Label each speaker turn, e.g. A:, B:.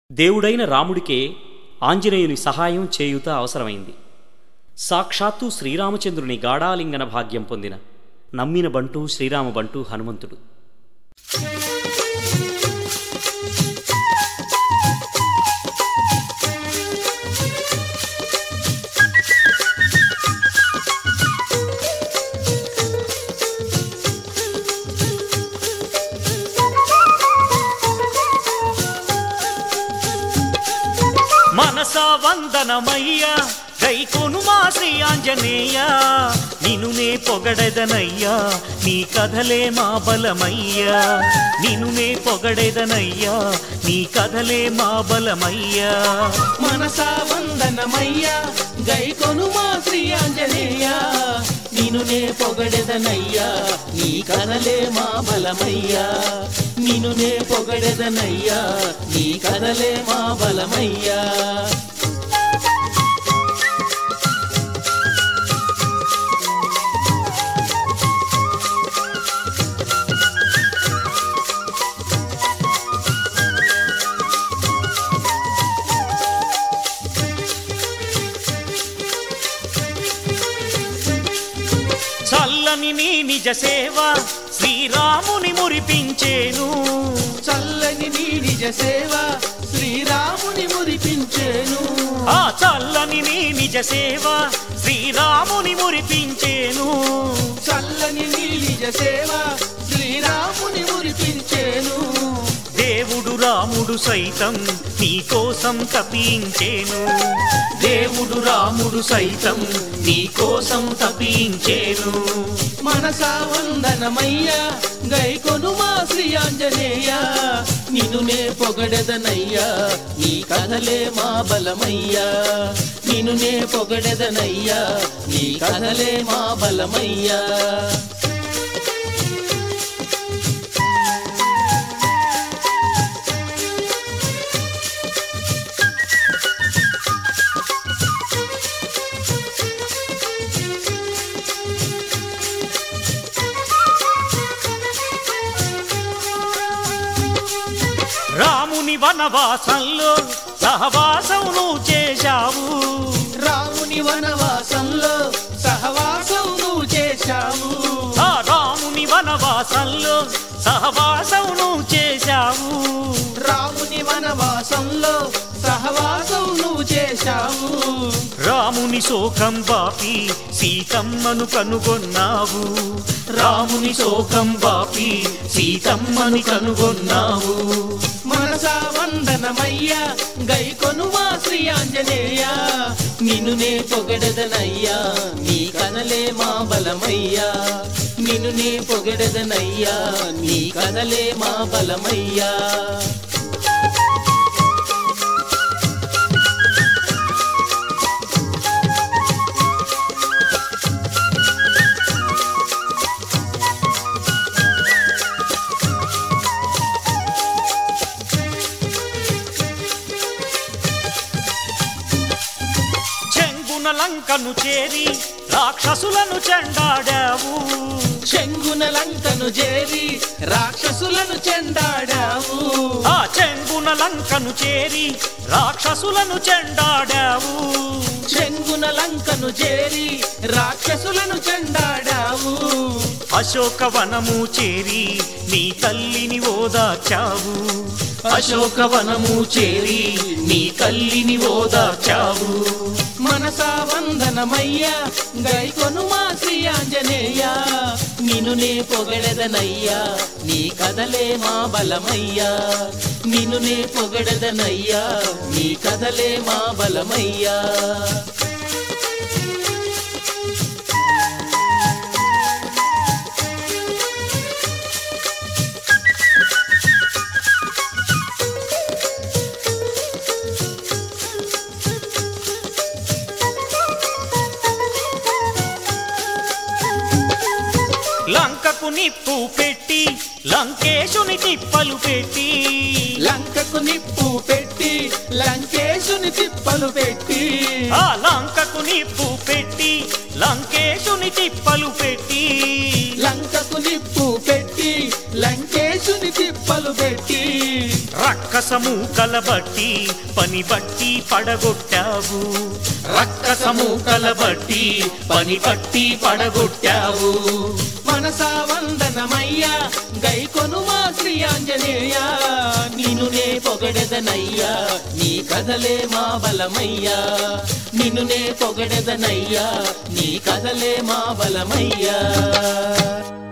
A: దేవుడైన రాముడికే ఆంజనేయుని సహాయం చేయుత అవసరమైంది సాక్షాత్తు శ్రీరామచంద్రుని గాఢాలింగన భాగ్యం పొందిన నమ్మిన బంటు శ్రీరామ బంటు హనుమంతుడు మనసా వందనమయ్యా గైకొను మా శ్రీ ఆంజనేయ నిను నే పొగడెదనయ్యా నీ కథలే మా బలమయ్యా నిను నే పొగడెదనయ్యా నీ కథలే మా బలమయ్యా
B: మనసా వందనమయ్యా గైకొను మా శ్రీ ఆంజనేయ నిను నే పొగడెదనయ్యా నీ కథలే మా బలమయ్యా నిను నే పొగడెదనయ్యా నీ కథలే మా బలమయ్యా
A: చల్లని నీ నిజ సేవ శ్రీరాముని మురిపించేను
B: చల్లని నీ నిజ సేవ శ్రీరాముని మురిపించేను
A: ఆ చల్లని నీ నిజ సేవ శ్రీరాముని మురిపించేను
B: చల్లని నీ నిజ సేవ శ్రీరాముని మురిపించేను
A: దేవుడు రాముడు సైతం నీ కోసం తపించేను దేవుడు రాముడు సైతం నీ కోసం తపించేను
B: మనసా వందనమయ్యా గైకొను మా శ్రీ ఆంజనేయ నిన్ను నే పొగడెదనయ్యా నీ కథలే మా బలమయ్యా నిన్ను నే పొగడెదనయ్యా నీ కథలే మా బలమయ్యా
A: రాముని వనవాసంలో సహవాసమును చేశావు
B: రాముని వనవాసంలో సహవాసం నువ్వు చేశావు
A: ఆ రాముని వనవాసంలో సహవాసమును చేశావు
B: రాముని వనవాసంలో సహవాసం నువ్వు చేశావు
A: రాముని శోకం బాపి సీతమ్మను కనుగొన్నావు రాముని శోకం బాపి సీతమ్మని కనుగొన్నావు
B: మనసా వందనమయ్యా గైకొను మా శ్రీ ఆంజనేయ నిన్ను నే పొగడదనయ్యా నీ కనలే మా బలమయ్యా నిన్ను నే పొగడదనయ్యా నీ కనలే మా బలమయ్యా
A: చెంగున లంకను చేరి రాక్షసులను చెండాడావు
B: చెంగున లంకను చేరి రాక్షసులను చెండాడావు
A: ఆ చెంగున లంకను చేరి రాక్షసులను చెండాడావు
B: చెంగున లంకను చేరి రాక్షసులను చెండాడావు
A: అశోకవనము చేరి నీ తల్లిని ఓదార్చావు అశోకవనము చేరి నీ తల్లిని ఓదార్చావు
B: మనసా వందనమయ్యా గైకొను మా శ్రీ ఆంజనేయ నిన్ను నే పొగడదనయ్యా నీ కథలే మా బలమయ్యా నిన్ను నే పొగడదనయ్యా నీ కథలే మా బలమయ్యా
A: లంకకు నిప్పు పెట్టి లంకేశుని తిప్పలు పెట్టి
B: లంకకు నిప్పు పెట్టి లంకేశుని తిప్పలు పెట్టి
A: ఆ లంకకు నిప్పు పెట్టి లంకేశుని తిప్పలు పెట్టి
B: లంకకు నిప్పు పెట్టి లంకేశు లంకేశుని తిప్పలు పెట్టి
A: రక్కసము కలబట్టి పని బట్టి పడగొట్టావు రక్కసము కలబట్టి పని బట్టి పడగొట్టావు
B: మనసా వందనమయ్యా గై కొనుమా శ్రీ ఆంజనేయ నిన్ను నే పొగడెదనయ్యా నీ కథలే మా బలమయ్యా నిన్ను నే పొగడెదనయ్యా నీ కథలే మా బలమయ్యా